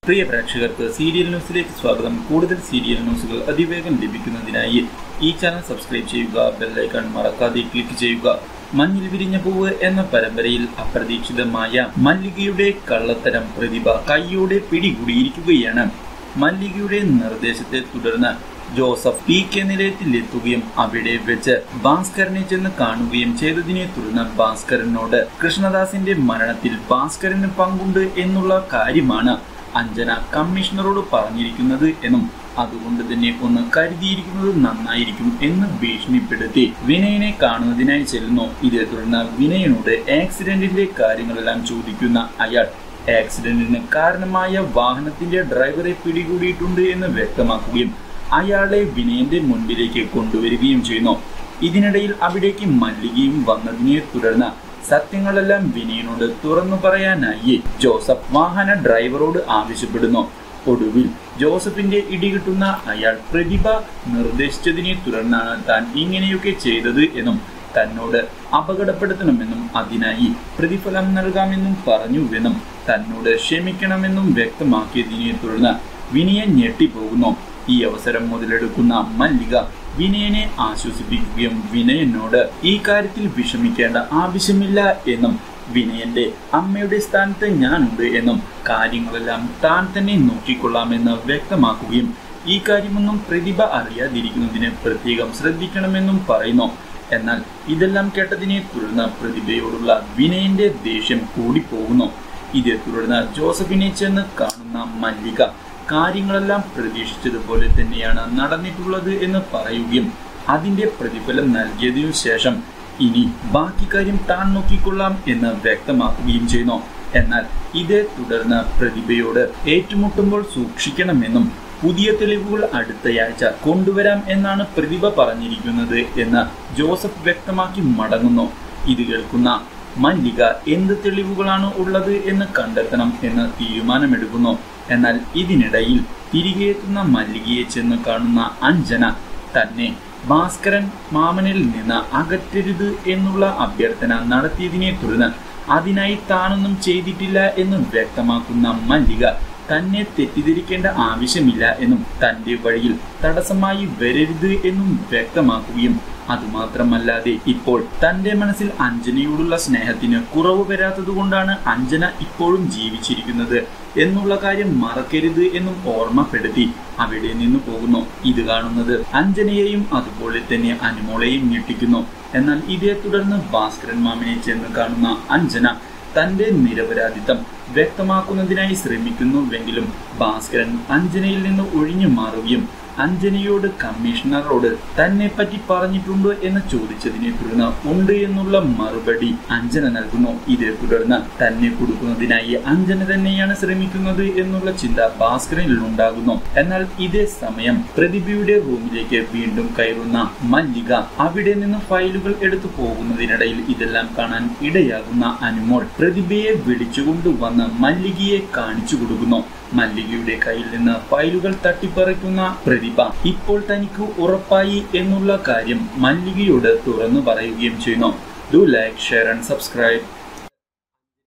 പ്രിയ പ്രേക്ഷകർക്ക് സീരിയൽ ന്യൂസിലേക്ക് സ്വാഗതം കൂടുതൽ സീരിയൽ ന്യൂസുകൾ അതിവേഗം ലഭിക്കുന്നതിനായി ഈ ചാനൽ സബ്സ്ക്രൈബ് ചെയ്യുക ബെല്ലൈക്കൺ മറക്കാതെ ക്ലിക്ക് ചെയ്യുക മഞ്ഞിൽ വിരിഞ്ഞ പൂവ് എന്ന പരമ്പരയിൽ അപ്രതീക്ഷിതമായ മല്ലികയുടെ കള്ളത്തരം പ്രതിഭ കൈയോടെ പിടികൂടിയിരിക്കുകയാണ് മല്ലികയുടെ നിർദ്ദേശത്തെ തുടർന്ന് ജോസഫ് പി കെ നിലയത്തിലെത്തുകയും അവിടെ വെച്ച് ഭാസ്കരനെ ചെന്ന് കാണുകയും ചെയ്തതിനെ തുടർന്ന് ഭാസ്കരനോട് കൃഷ്ണദാസിന്റെ മരണത്തിൽ ഭാസ്കരന് പങ്കുണ്ട് എന്നുള്ള കാര്യമാണ് അഞ്ജന കമ്മീഷണറോട് പറഞ്ഞിരിക്കുന്നത് എന്നും അതുകൊണ്ട് തന്നെ ഒന്ന് കരുതിയിരിക്കുന്നത് നന്നായിരിക്കും എന്ന് ഭീഷണിപ്പെടുത്തി വിനയനെ കാണുന്നതിനായി ചെല്ലുന്നു ഇതേ തുടർന്ന് വിനയനോട് ആക്സിഡന്റിന്റെ കാര്യങ്ങളെല്ലാം ചോദിക്കുന്ന അയാൾ ആക്സിഡന്റിന് കാരണമായ വാഹനത്തിന്റെ ഡ്രൈവറെ പിടികൂടിയിട്ടുണ്ട് എന്ന് വ്യക്തമാക്കുകയും അയാളെ വിനയന്റെ മുൻപിലേക്ക് കൊണ്ടുവരികയും ചെയ്യുന്നു ഇതിനിടയിൽ അവിടേക്ക് മല്ലികയും വന്നതിനെ തുടർന്ന് സത്യങ്ങളെല്ലാം വിനയനോട് തുറന്നു പറയാനായി ജോസഫ് വാഹന ഡ്രൈവറോട് ആവശ്യപ്പെടുന്നു ഒടുവിൽ ജോസഫിന്റെ ഇടികിട്ടുന്ന അയാൾ പ്രതിഭ നിർദ്ദേശിച്ചതിനെ തുടർന്നാണ് താൻ ഇങ്ങനെയൊക്കെ ചെയ്തത് എന്നും തന്നോട് അപകടപ്പെടുത്തണമെന്നും അതിനായി പ്രതിഫലം നൽകാമെന്നും പറഞ്ഞുവെന്നും തന്നോട് ക്ഷമിക്കണമെന്നും വ്യക്തമാക്കിയതിനെ തുടർന്ന് വിനയൻ ഞെട്ടിപ്പോകുന്നു ഈ അവസരം മുതലെടുക്കുന്ന മല്ലിക വിനയനെ ആശ്വസിപ്പിക്കുകയും വിനയനോട് ഈ കാര്യത്തിൽ വിഷമിക്കേണ്ട ആവശ്യമില്ല എന്നും വിനയന്റെ അമ്മയുടെ സ്ഥാനത്ത് ഞാനുണ്ട് എന്നും കാര്യങ്ങളെല്ലാം താൻ തന്നെ നോക്കിക്കൊള്ളാമെന്ന് വ്യക്തമാക്കുകയും ഈ കാര്യമൊന്നും പ്രതിഭ അറിയാതിരിക്കുന്നതിന് പ്രത്യേകം ശ്രദ്ധിക്കണമെന്നും പറയുന്നു എന്നാൽ ഇതെല്ലാം കേട്ടതിനെ തുടർന്ന് പ്രതിഭയോടുള്ള വിനയന്റെ ദേഷ്യം കൂടിപ്പോകുന്നു ഇതേ തുടർന്ന് ജോസഫിനെ ചെന്ന് കാണുന്ന മല്ലിക കാര്യങ്ങളെല്ലാം പ്രതീക്ഷിച്ചതുപോലെ തന്നെയാണ് നടന്നിട്ടുള്ളത് എന്ന് പറയുകയും അതിന്റെ പ്രതിഫലം നൽകിയതിനു ശേഷം ഇനി ബാക്കി കാര്യം താൻ നോക്കിക്കൊള്ളാം എന്ന് വ്യക്തമാക്കുകയും ചെയ്യുന്നു എന്നാൽ ഇതേ തുടർന്ന് പ്രതിഭയോട് ഏറ്റുമുട്ടുമ്പോൾ സൂക്ഷിക്കണമെന്നും പുതിയ തെളിവുകൾ അടുത്തയാഴ്ച കൊണ്ടുവരാം എന്നാണ് പ്രതിഭ പറഞ്ഞിരിക്കുന്നത് എന്ന് ജോസഫ് വ്യക്തമാക്കി മടങ്ങുന്നു ഇത് കേൾക്കുന്ന മല്ലിക എന്ത് തെളിവുകളാണ് ഉള്ളത് എന്ന് കണ്ടെത്തണം എന്ന് തീരുമാനമെടുക്കുന്നു എന്നാൽ ഇതിനിടയിൽ തിരികെ എത്തുന്ന മല്ലികയെ ചെന്ന് കാണുന്ന അഞ്ജന തന്നെ ഭാസ്കരൻ മാമനിൽ നിന്ന് അകറ്റരുത് എന്നുള്ള അഭ്യർത്ഥന നടത്തിയതിനെ തുടർന്ന് അതിനായി താനൊന്നും ചെയ്തിട്ടില്ല എന്ന് വ്യക്തമാക്കുന്ന മല്ലിക തന്നെ തെറ്റിദ്ധരിക്കേണ്ട ആവശ്യമില്ല എന്നും തന്റെ വഴിയിൽ തടസ്സമായി വരരുത് എന്നും വ്യക്തമാക്കുകയും അതുമാത്രമല്ലാതെ ഇപ്പോൾ തന്റെ മനസ്സിൽ അഞ്ജനയോടുള്ള സ്നേഹത്തിന് കുറവ് വരാത്തതുകൊണ്ടാണ് അഞ്ജന ഇപ്പോഴും ജീവിച്ചിരിക്കുന്നത് എന്നുള്ള കാര്യം മറക്കരുത് എന്നും ഓർമ്മപ്പെടുത്തി അവിടെ നിന്ന് പോകുന്നു ഇത് കാണുന്നത് അഞ്ജനയെയും അതുപോലെ തന്നെ അനുമോളെയും ഞെട്ടിക്കുന്നു എന്നാൽ ഇതേ തുടർന്ന് ഭാസ്കരൻ മാമിനെ ചെന്ന് കാണുന്ന അഞ്ജന തന്റെ നിരപരാധിത്വം വ്യക്തമാക്കുന്നതിനായി ശ്രമിക്കുന്നുവെങ്കിലും ഭാസ്കരൻ അഞ്ജനയിൽ നിന്ന് ഒഴിഞ്ഞു മാറുകയും അഞ്ജനയോട് കമ്മീഷണറോട് തന്നെ പറ്റി പറഞ്ഞിട്ടുണ്ടോ എന്ന് ചോദിച്ചതിനെ തുടർന്ന് ഉണ്ട് എന്നുള്ള മറുപടി അഞ്ജന നൽകുന്നു ഇതേ തുടർന്ന് തന്നെ കൊടുക്കുന്നതിനായി അഞ്ജന തന്നെയാണ് ശ്രമിക്കുന്നത് എന്നുള്ള ചിന്ത ഭാസ്കരനിൽ ഉണ്ടാകുന്നു എന്നാൽ ഇതേ സമയം പ്രതിഭയുടെ റൂമിലേക്ക് വീണ്ടും കയറുന്ന മല്ലിക അവിടെ നിന്ന് ഫയലുകൾ എടുത്തു പോകുന്നതിനിടയിൽ ഇതെല്ലാം കാണാൻ ഇടയാകുന്ന അനുമോൾ പ്രതിഭയെ വിളിച്ചുകൊണ്ടുവന്ന് മല്ലികയെ കാണിച്ചു കൊടുക്കുന്നു മല്ലികയുടെ കയ്യിൽ നിന്ന് ഫയലുകൾ തട്ടിപ്പറിക്കുന്ന പ്രതിഭ ഇപ്പോൾ തനിക്ക് ഉറപ്പായി എന്നുള്ള കാര്യം മല്ലികയോട് തുറന്നു പറയുകയും ചെയ്യുന്നു do like share and subscribe